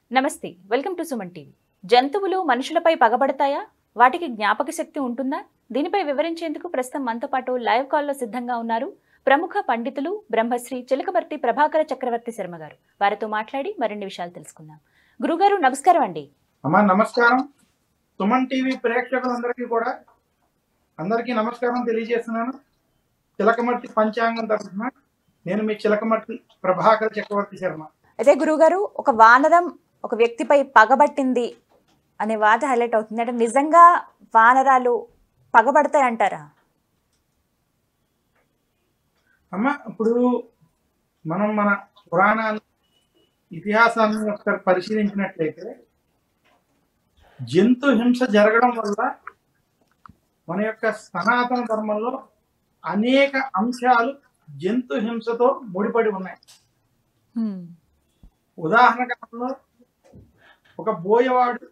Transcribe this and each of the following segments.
నమస్తే welcome to Suman TV జంతువులు మనుషులపై పగబడతాయా వాటికి జ్ఞాపక శక్తి ఉంటుందా దీనిపై వివరించేందుకు ప్రస్తుతం మనతో పాటు లైవ్ కాల్లో సిద్ధంగా ఉన్నారు ప్రముఖ పండితులు బ్రహ్మశ్రీ చిలకమర్తి ప్రభాకర చక్రవర్తి శర్మ గారు వారితో మాట్లాడి మరిన్ని విషయాలు తెలుసుకుందాం గురుగారు నమస్కారం అండి అమ్మా నమస్కారం సుమన్ టీవీ ప్రేక్షకులందరికీ కూడా అందరికీ నమస్కారం తెలియజేస్తున్నాను చిలకమర్తి పంచాంగం తరఫున నేను మీ చిలకమర్తి ప్రభాకర్ చక్రవర్తి శర్మ అదే గురుగారు ఒక వానరం ఒక వ్యక్తిపై పగబట్టింది అనే వార్త హైలైట్ అవుతుంది అంటే నిజంగా వానరాలు పగబడతాయి అంటారా అమ్మ ఇప్పుడు మనం మన పురాణాలు ఇతిహాసాన్ని ఒకసారి పరిశీలించినట్లయితే జంతు హింస జరగడం వల్ల మన యొక్క సనాతన ధర్మంలో అనేక అంశాలు జంతు హింసతో ముడిపడి ఉన్నాయి ఉదాహరణ కాలంలో ఒక బోయవాడు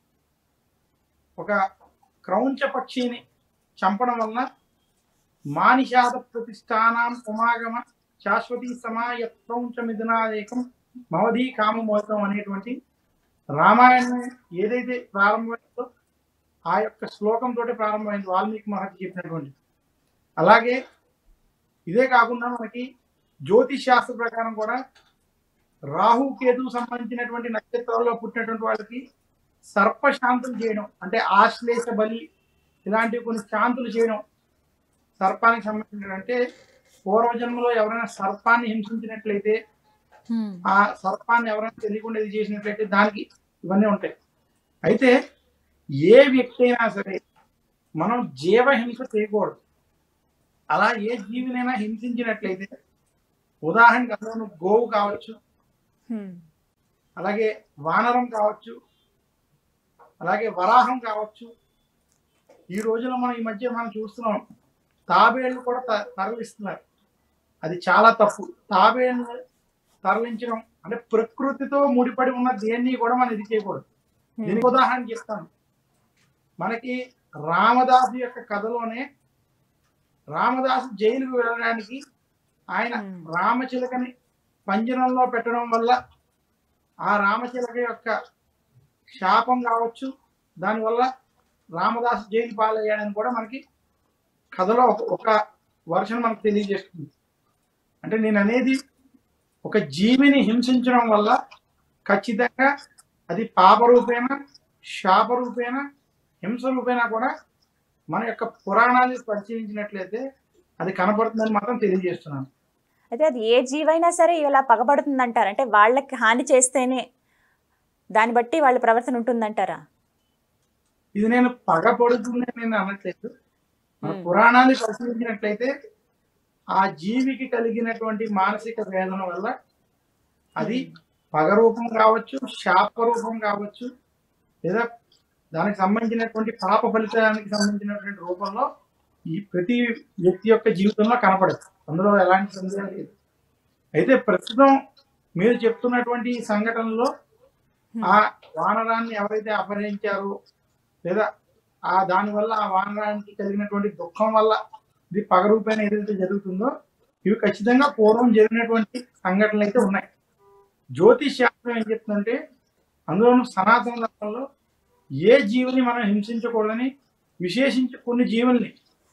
ఒక క్రౌంచ పక్షిని చంపడం వలన మానిషాద ప్రతిష్టానాం సమాగమ శాశ్వతీ సమాయ క్రౌంచ మిథునాదేకం మవధి కామమోదం అనేటువంటి రామాయణం ఏదైతే ప్రారంభమైందో ఆ యొక్క శ్లోకంతో ప్రారంభమైంది వాల్మీకి మహర్షి చెప్పినటువంటి అలాగే ఇదే కాకుండా మనకి జ్యోతిష్ శాస్త్ర ప్రకారం కూడా రాహు కేతుకు సంబంధించినటువంటి నక్షత్రాల్లో పుట్టినటువంటి వాళ్ళకి సర్ప శాంతులు చేయడం అంటే ఆశ్లేష బలి ఇలాంటివి కొన్ని శాంతులు చేయడం సర్పానికి సంబంధించిన అంటే పూర్వజన్మలో ఎవరైనా సర్పాన్ని హింసించినట్లయితే ఆ సర్పాన్ని ఎవరైనా తెలియకుండా ఇది చేసినట్లయితే దానికి ఇవన్నీ ఉంటాయి అయితే ఏ వ్యక్తి అయినా సరే మనం జీవహింస చేయకూడదు అలా ఏ జీవినైనా హింసించినట్లయితే ఉదాహరణకి అందులో గోవు కావచ్చు అలాగే వానరం కావచ్చు అలాగే వరాహం కావచ్చు ఈ రోజుల్లో మనం ఈ మధ్య మనం చూస్తున్నాం తాబేళ్లు కూడా త- తరలిస్తున్నారు అది చాలా తప్పు తాబేళ్లు తరలించడం అంటే ప్రకృతితో ముడిపడి ఉన్న దేన్ని కూడా మనం ఇది చేయకూడదు దీనికి ఉదాహరణ చెప్తాను మనకి రామదాసు యొక్క కథలోనే రామదాసు జైలుకు వెళ్ళడానికి ఆయన Hmm. రామచిలకని పంజరంలో పెట్టడం వల్ల ఆ రామచిలక యొక్క శాపం కావచ్చు దానివల్ల రామదాసు జైలు పాలయ్యాడని కూడా మనకి కథలో ఒక- ఒక వర్షన్ మనకు తెలియజేస్తుంది అంటే నేను అనేది ఒక జీవిని హింసించడం వల్ల ఖచ్చితంగా అది పాపరూపేణ శాపరూపేణ హింస రూపేణ కూడా మన యొక్క పురాణాన్ని పరిశీలించినట్లయితే అది కనబడుతుందని మాత్రం తెలియజేస్తున్నాను అయితే అది ఏ జీవైనా సరే ఇలా పగబడుతుంది అంటారు అంటే వాళ్ళకి హాని చేస్తేనే దాన్ని బట్టి వాళ్ళ ప్రవర్తన ఉంటుందంటారా ఇది నేను పగపడుతుందని నేను అనట్లేదు మన Hmm. పురాణాన్ని పరిశీలించినట్లయితే ఆ జీవికి కలిగినటువంటి మానసిక వేదన వల్ల అది పగ రూపం కావచ్చు శాప రూపం కావచ్చు లేదా దానికి సంబంధించినటువంటి పాప ఫలితానికి సంబంధించినటువంటి రూపంలో ఈ ప్రతి వ్యక్తి యొక్క జీవితంలో కనపడదు అందులో ఎలాంటి సందేహం లేదు అయితే ప్రస్తుతం మీరు చెప్తున్నటువంటి ఈ సంఘటనలో ఆ వానరాన్ని ఎవరైతే అపహరించారో లేదా ఆ దాని వల్ల ఆ వానరానికి కలిగినటువంటి దుఃఖం వల్ల ఇది పగరూపైన ఏదైతే జరుగుతుందో ఇవి ఖచ్చితంగా పూర్వం జరిగినటువంటి సంఘటనలు అయితే ఉన్నాయి జ్యోతిష్ శాస్త్రం ఏం చెప్తుందంటే అందులోనూ సనాతన ధర్మంలో ఏ జీవిని మనం హింసించకూడదని విశేషించి కొన్ని జీవుల్ని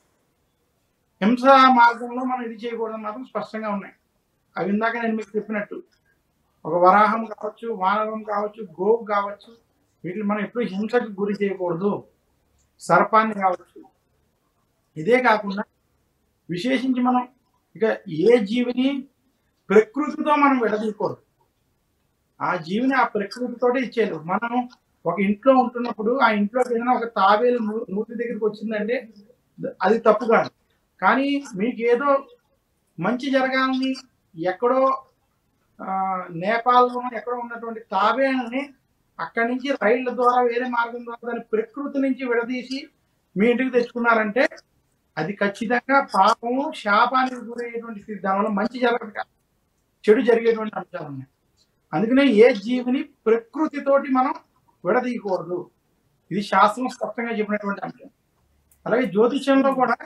హింస మార్గంలో మనం ఇది చేయకూడదని మాత్రం స్పష్టంగా ఉన్నాయి అవి ఇందాక నేను మీకు చెప్పినట్టు ఒక వరాహం కావచ్చు వానరం కావచ్చు గోవు కావచ్చు వీటిని మనం ఎప్పుడు హింసకు గురి చేయకూడదు సర్పాన్ని కావచ్చు ఇదే కాకుండా విశేషించి మనం ఇక ఏ జీవిని ప్రకృతితో మనం విడదీయకూడదు ఆ జీవిని ఆ ప్రకృతితోటే ఇచ్చేయాలి మనం ఒక ఇంట్లో ఉంటున్నప్పుడు ఆ ఇంట్లోకి ఏదైనా ఒక తాబేలు నూ- నూతి దగ్గరికి వచ్చిందంటే అది తప్పు కాదు కానీ మీకు ఏదో మంచి జరగాలని ఎక్కడో ఆ, నేపాల్లోనో ఎక్కడో ఉన్నటువంటి తాబేళ్ళని అక్కడి నుంచి రైళ్ల ద్వారా వేరే మార్గం ద్వారా దాని ప్రకృతి నుంచి విడదీసి మీ ఇంటికి తెచ్చుకున్నారంటే అది ఖచ్చితంగా పాపము శాపానికి గురయ్యేటువంటి స్థితి దానివల్ల మంచి జరగదు కాదు. చెడు జరిగేటువంటి అంశాలు ఉన్నాయి అందుకనే ఏ జీవిని ప్రకృతితోటి మనం విడదీయకూడదు ఇది శాస్త్రం స్పష్టంగా చెప్పినటువంటి అంశం అలాగే జ్యోతిష్యంలో కూడా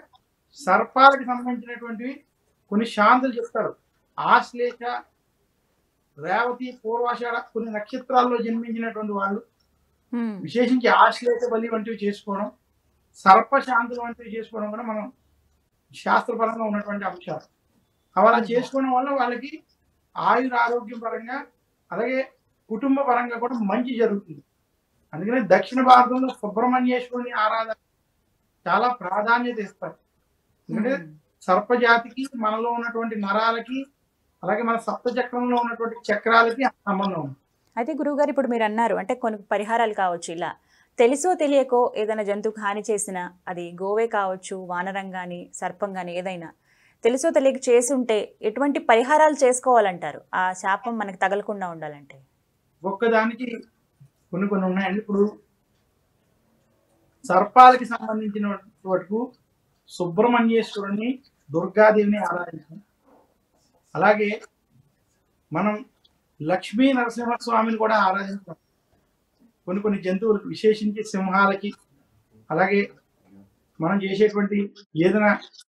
సర్పాలకు సంబంధించినటువంటివి కొన్ని శాంతులు చెప్తారు ఆశ్లేష రేవతి పూర్వాషాఢ కొన్ని నక్షత్రాల్లో జన్మించినటువంటి వాళ్ళు ఉమ్, విశేషించి ఆశ్లేష బలి వంటివి చేసుకోవడం సర్పశాంతులు వంటివి చేసుకోవడం కూడా మనం శాస్త్రపరంగా ఉన్నటువంటి అంశాలు అవి అలా చేసుకోవడం వల్ల వాళ్ళకి ఆయుర ఆరోగ్యం పరంగా అలాగే కుటుంబ పరంగా కూడా మంచి జరుగుతుంది అందుకనే దక్షిణ భారతంలో సుబ్రహ్మణ్యేశ్వరుని ఆరాధన చాలా ప్రాధాన్యత ఇస్తారు ఎందుకంటే ఉమ్. సర్పజాతికి మనలో ఉన్నటువంటి నరాలకి అలాగే మన సప్త చక్రంలో ఉన్నటువంటి చక్రాలకి సంబంధం ఉంది అయితే గురువుగారు ఇప్పుడు మీరు అన్నారు అంటే కొన్ని పరిహారాలు కావచ్చు ఇలా తెలుసో తెలియకో ఏదైనా జంతువుకు హాని చేసినా అది గోవే కావచ్చు వానరం కానీ సర్పం కానీ ఏదైనా తెలుసో తెలియక చేసి ఉంటే ఎటువంటి పరిహారాలు చేసుకోవాలంటారు ఆ శాపం మనకి తగలకుండా ఉండాలంటే ఒక్కదానికి కొన్ని కొన్ని ఉన్నాయండి ఇప్పుడు సర్పాలకి సంబంధించిన వరకు సుబ్రహ్మణ్యేశ్వరుని దుర్గాదేవిని ఆరాధించాం అలాగే మనం లక్ష్మీ నరసింహస్వామిని కూడా ఆరాధించాం కొన్ని కొన్ని జంతువులకు విశేషించి సింహాలకి అలాగే మనం చేసేటువంటి ఏదైనా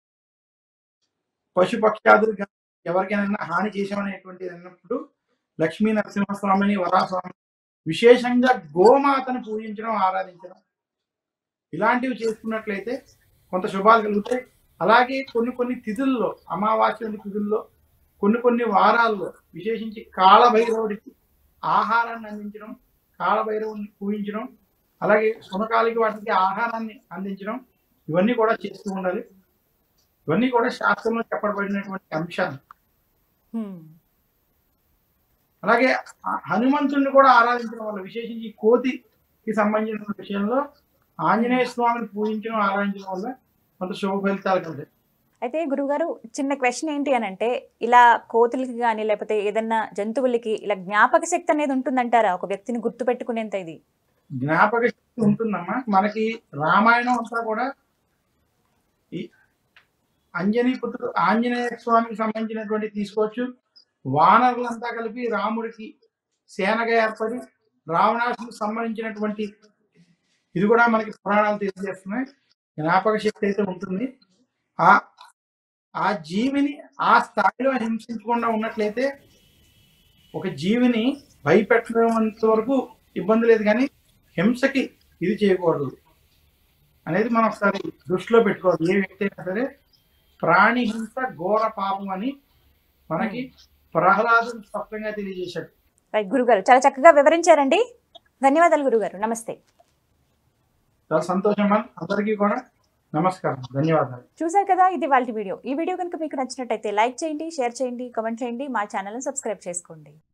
పశుపక్షాదులు గా- ఎవరికైనా హాని చేసామనేటువంటి అన్నప్పుడు లక్ష్మీ నరసింహస్వామిని వరాస్వామిని విశేషంగా గోమాతను పూజించడం ఆరాధించడం ఇలాంటివి చేసుకున్నట్లయితే కొంత శుభాలు కలుగుతాయి అలాగే కొన్ని కొన్ని తిథుల్లో అమావాస్య వంటి తిథుల్లో కొన్ని కొన్ని వారాల్లో విశేషించి కాళభైరవుడికి ఆహారాన్ని అందించడం కాళభైరవుని పూజించడం అలాగే సునకాలకి వాటికి ఆహారాన్ని అందించడం ఇవన్నీ కూడా చేస్తూ ఉండాలి ఇవన్నీ కూడా శాస్త్రంలో చెప్పబడినటువంటి అంశాలు హ్మ్. అలాగే ఆ హనుమంతుడిని కూడా ఆరాధించడం వల్ల విశేషించి ఈ కోతికి సంబంధించిన విషయంలో ఆంజనేయ స్వామిని పూజించడం ఆరాధించడం వల్ల కొంత శుభ ఫలితాలు కలుగుతాయి అయితే గురుగారు చిన్న క్వశ్చన్ ఏంటి అని అంటే ఇలా కోతులకి కానీ లేకపోతే ఏదన్నా జంతువులకి ఇలా జ్ఞాపక శక్తి అనేది ఉంటుందంటారా ఒక వ్యక్తిని గుర్తు పెట్టుకునేంత ఇది జ్ఞాపక శక్తి ఉంటుందమ్మా మనకి రామాయణం అంతా కూడా ఈ అంజనీ పుత్రుడు ఆంజనేయ స్వామికి సంబంధించినటువంటి తీసుకోవచ్చు వానరులంతా కలిపి రాముడికి సేనగా ఏర్పడి రావణాసుకు సంబంధించినటువంటి ఇది కూడా మనకి పురాణాలు తెలియజేస్తున్నాయి జ్ఞాపక శక్తి అయితే ఉంటుంది ఆ ఆ జీవిని ఆ స్థాయిలో హింసించకుండా ఉన్నట్లయితే ఒక జీవిని భయపెట్టడంత వరకు ఇబ్బంది లేదు కానీ హింసకి ఇది చేయకూడదు అనేది మనం ఒకసారి దృష్టిలో పెట్టుకోవాలి ఏ వ్యక్తి అయినా సరే ప్రాణి హింస ఘోర పాపం అని మనకి ప్రహ్లాదుడు స్పష్టంగా తెలియజేశాడు రైట్ గురుగారు చాలా చక్కగా వివరించారండి ధన్యవాదాలు గురుగారు నమస్తే చాలా సంతోషం మ్యామ్. అందరికీ కూడా నమస్కారం ధన్యవాదాలు చూశారు కదా ఇది వాళ్ళ వీడియో ఈ వీడియో కనుక మీకు నచ్చినట్టయితే లైక్ చేయండి షేర్ చేయండి కామెంట్ చేయండి మా ఛానల్ని సబ్స్క్రైబ్ చేసుకోండి